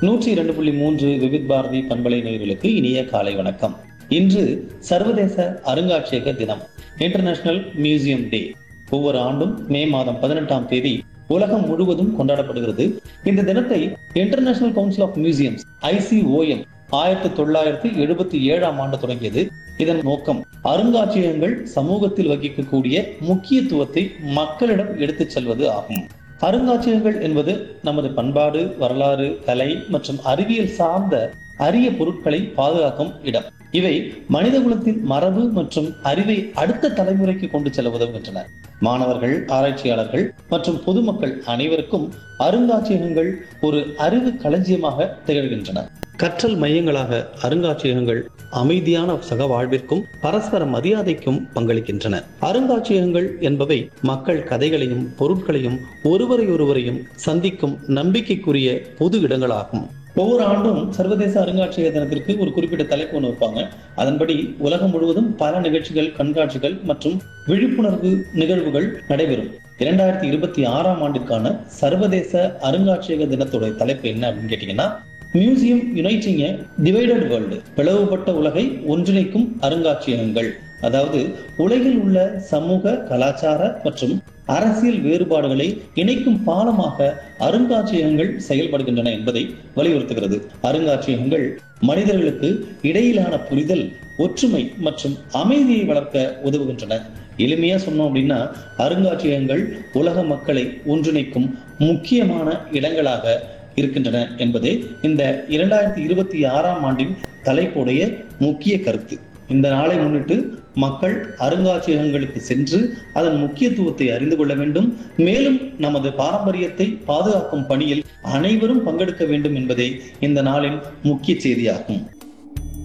நூற்றி இரண்டு புள்ளி மூன்று விவித் பாரதி பண்பலை நேயர்களுக்கு இனிய காலை வணக்கம் இன்று சர்வதேச அருங்காட்சியக தினம் இன்டர்நேஷனல் மியூசியம் டே ஒவ்வொரு ஆண்டும் மே மாதம் பதினெட்டாம் தேதி உலகம் முழுவதும் கொண்டாடப்படுகிறது இந்த தினத்தை International Council of Museums ICOM ஆயிரத்தி தொள்ளாயிரத்தி எழுபத்தி ஏழாம் ஆண்டு தொடங்கியது இதன் நோக்கம் அருங்காட்சியகங்கள் சமூகத்தில் வகிக்கக்கூடிய முக்கியத்துவத்தை மக்களிடம் எடுத்துச் செல்வது ஆகும் அருங்காட்சியகங்கள் என்பது நமது பண்பாடு வரலாறு கலை மற்றும் அறிவியல் சார்ந்த அரிய பொருட்களை பாதுகாக்கும் இடம் இவை மனிதகுலத்தின் மரபு மற்றும் அறிவை அடுத்த தலைமுறைக்கு கொண்டு செல்ல உதவுகின்றன மாணவர்கள் ஆராய்ச்சியாளர்கள் மற்றும் பொதுமக்கள் அனைவருக்கும் அருங்காட்சியகங்கள் ஒரு அறிவு களஞ்சியமாக திகழ்கின்றன கற்றல் மையங்களாக அருங்காட்சியகங்கள் அமைதியான சக வாழ்விற்கும் பரஸ்பர மரியாதைக்கும் பங்களிக்கின்றன அருங்காட்சியகங்கள் என்பவை மக்கள் கதைகளையும் பொருட்களையும் ஒருவரை ஒருவரையும் சந்திக்கும் நம்பிக்கைக்குரிய பொது இடங்களாகும் ஒவ்வொரு ஆண்டும் சர்வதேச அருங்காட்சியக தினத்திற்கு ஒரு குறிப்பிட்ட தலைப்பு ஒன்று வைப்பாங்க அதன்படி உலகம் முழுவதும் பல நிகழ்ச்சிகள் கண்காட்சிகள் மற்றும் விழிப்புணர்வு நிகழ்வுகள் நடைபெறும் இரண்டாயிரத்தி இருபத்தி ஆறாம் ஆண்டிற்கான சர்வதேச அருங்காட்சியக தினத்தோட தலைப்பு என்ன அப்படின்னு கேட்டீங்கன்னா மியூசியம் யுனைட்டிங் டிவைடட் வேர்ல்டு பிளவுபட்ட உலகை ஒன்றிணைக்கும் அருங்காட்சியகங்கள் அதாவது உலகில் உள்ள சமூக கலாச்சார மற்றும் அரசியல் வேறுபாடுகளை இணைக்கும் பாலமாக அருங்காட்சியகங்கள் செயல்படுகின்றன என்பதை வலியுறுத்துகிறது அருங்காட்சியகங்கள் மனிதர்களுக்கு இடையிலான புரிதல் ஒற்றுமை மற்றும் அமைதியை வளர்க்க உதவுகின்றன எளிமையா சொன்னோம் அப்படின்னா அருங்காட்சியகங்கள் உலக மக்களை ஒன்றிணைக்கும் முக்கியமான இடங்களாக இருக்கின்றன என்பதே இந்த இரண்டாயிரத்தி இருபத்தி ஆறாம் ஆண்டின் தலைப்புடைய முக்கிய கருத்து இந்த நாளை முன்னிட்டு மக்கள் அருங்காட்சியகங்களுக்கு சென்று அதன் முக்கியத்துவத்தை அறிந்து கொள்ள வேண்டும் மேலும் நமது பாரம்பரியத்தை பாதுகாக்கும் பணியில் அனைவரும் பங்கெடுக்க வேண்டும் என்பதே இந்த நாளின் முக்கிய செய்தியாகும்